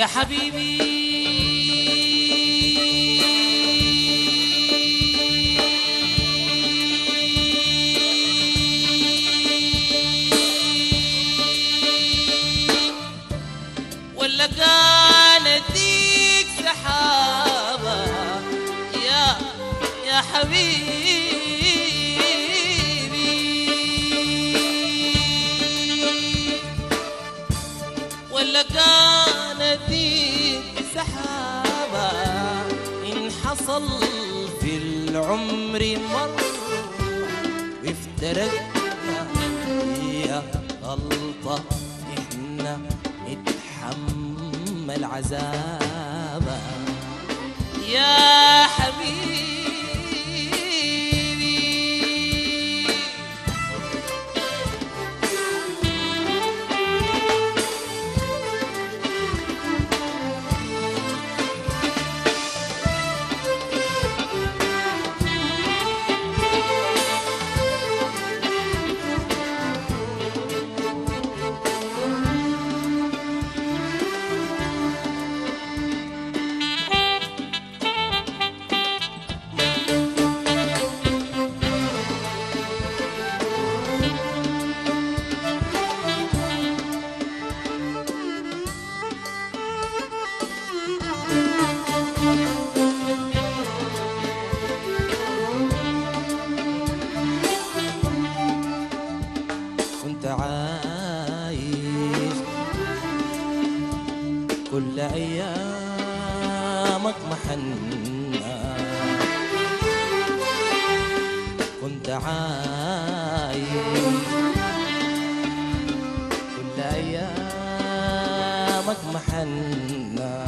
يا حبيبي ولا كانت ديك سحابة يا يا حبيبي ولا كانت ديك سحابة إن حصل في العمر مرة وافترقنا هي غلطة إحنا نتحمل عذابها يا حبيبي كنت عايش كل أيامك محنة كنت عايش كل أيامك محنة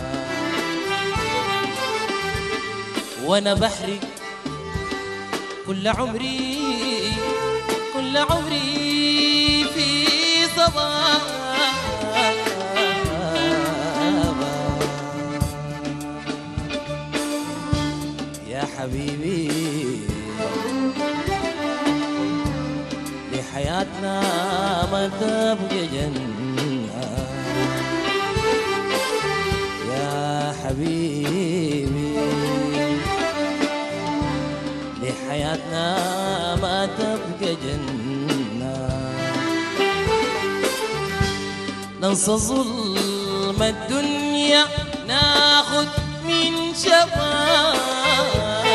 وأنا بحرق كل عمري كل عمري في صبابة يا حبيبي لحياتنا ما تبقى جنة يا حبيبي لحياتنا ما تبقى جنة ننسى ظلم الدنيا ناخد من شباب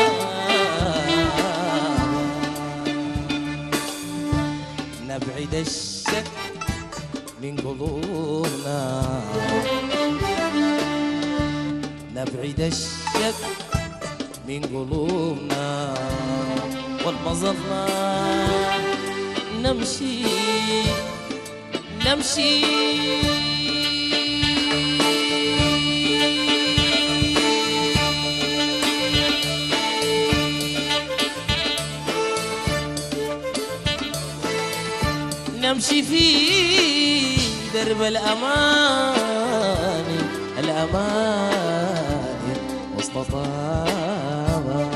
نبعد الشك من قلوبنا نبعد الشك من قلوبنا والمظلة نمشي نمشي نمشي في درب الأمان الأمان وسط طابة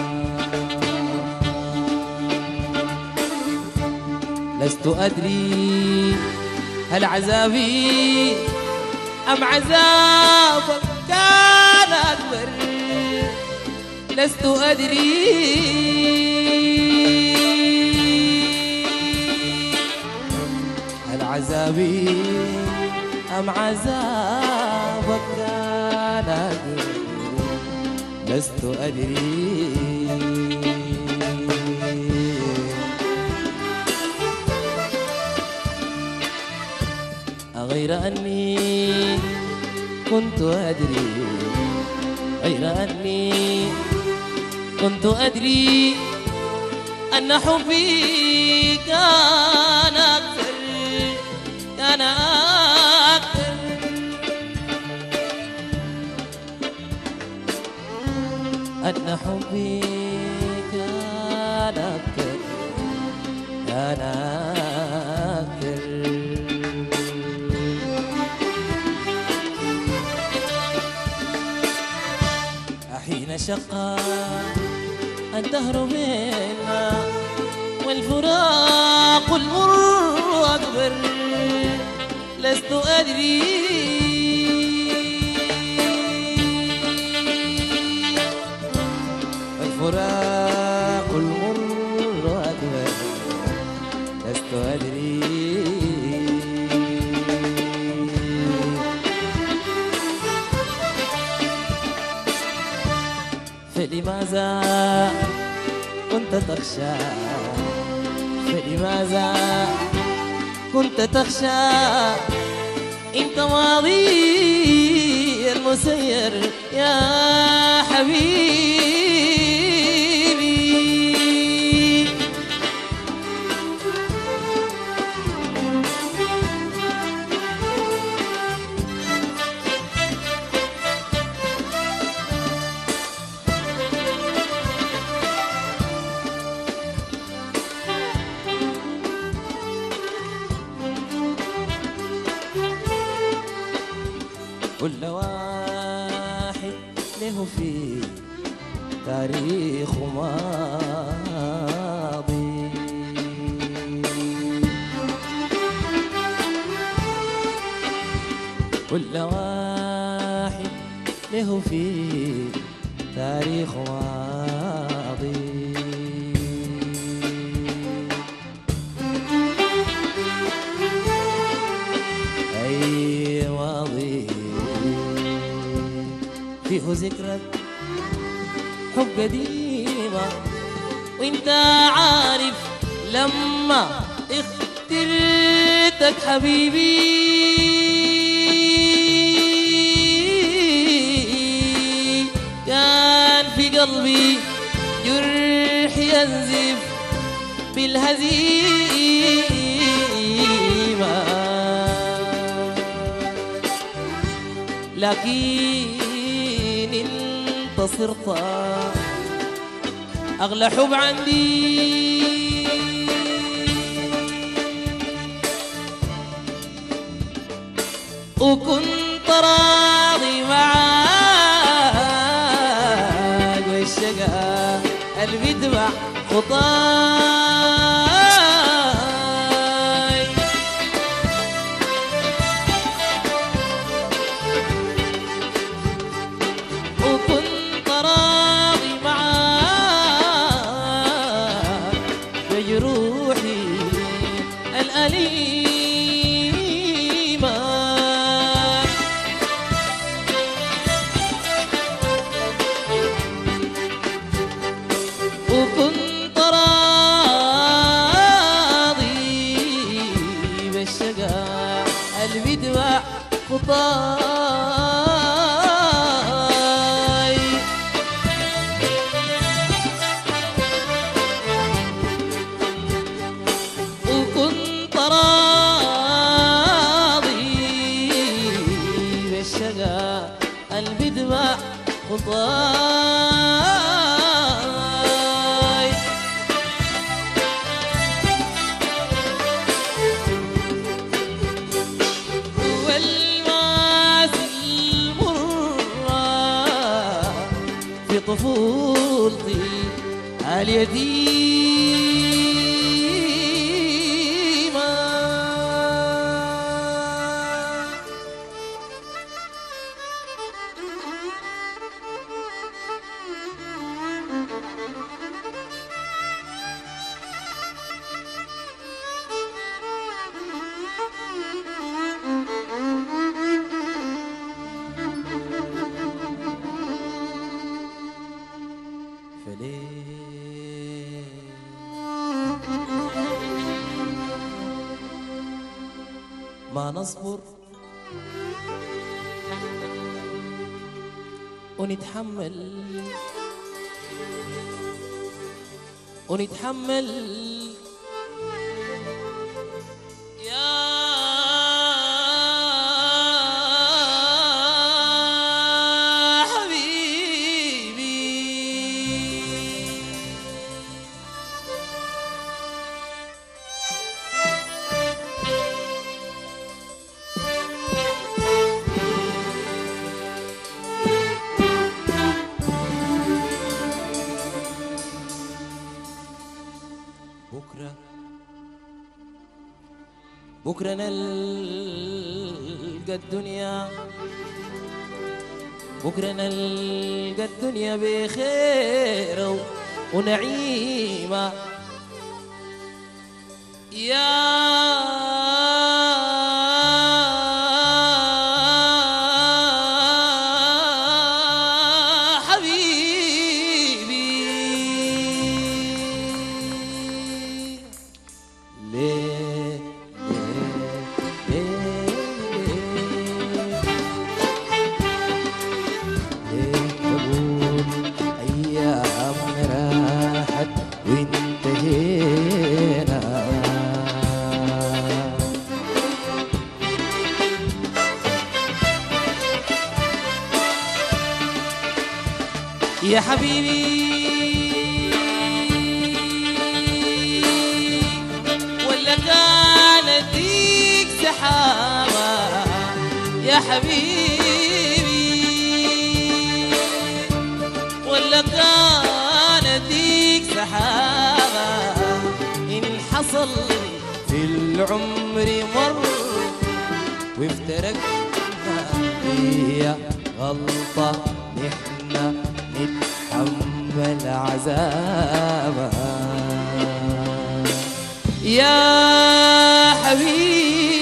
لست أدري هل عذابي أم عذابك كان أكبر لست أدري هل عذابي أم عذابك كان أكبر لست أدري غير أني كنت أدري غير أني كنت أدري أن حبي كان أكثر كان أكثر أن حبي كان أكثر كان أكثر حين شقا الدهر بينا والفراق المر أكبر لست أدري فلماذا كنت تخشى فلماذا كنت تخشى انت ماضي المسير يا حبيبي كل واحد له في تاريخ ماضي كل واحد له في تاريخ ماضي أي ماضي فيه ذكرى حب قديمة وانت عارف لما اخترتك حبيبي كان في قلبي جرح ينزف بالهزيمة لكن انت صرت اغلى حب عندي وكنت راضي معاك والشقا اللي بيتبع خطاي وكنت راضي معاك بجروحي الأليمة وكنت راضي بالشقا اللي بيدفع خطاي وكنت راضي بالشقا اللي بيدفع خطاي والماس المرة في طفولتي اليتيمة فليه ما نصبر ونتحمل ونتحمل يا حبيبي بكرة بكرة نلقى الدنيا بكرة نلقى الدنيا بخير و- ونعيمة يا يا حبيبي ولا كان ديك سحابة يا حبيبي ولا كان ديك سحابة إن حصل في العمر مر وافترقنا هي غلطة نحنا نتحمل عذابها يا حبيبي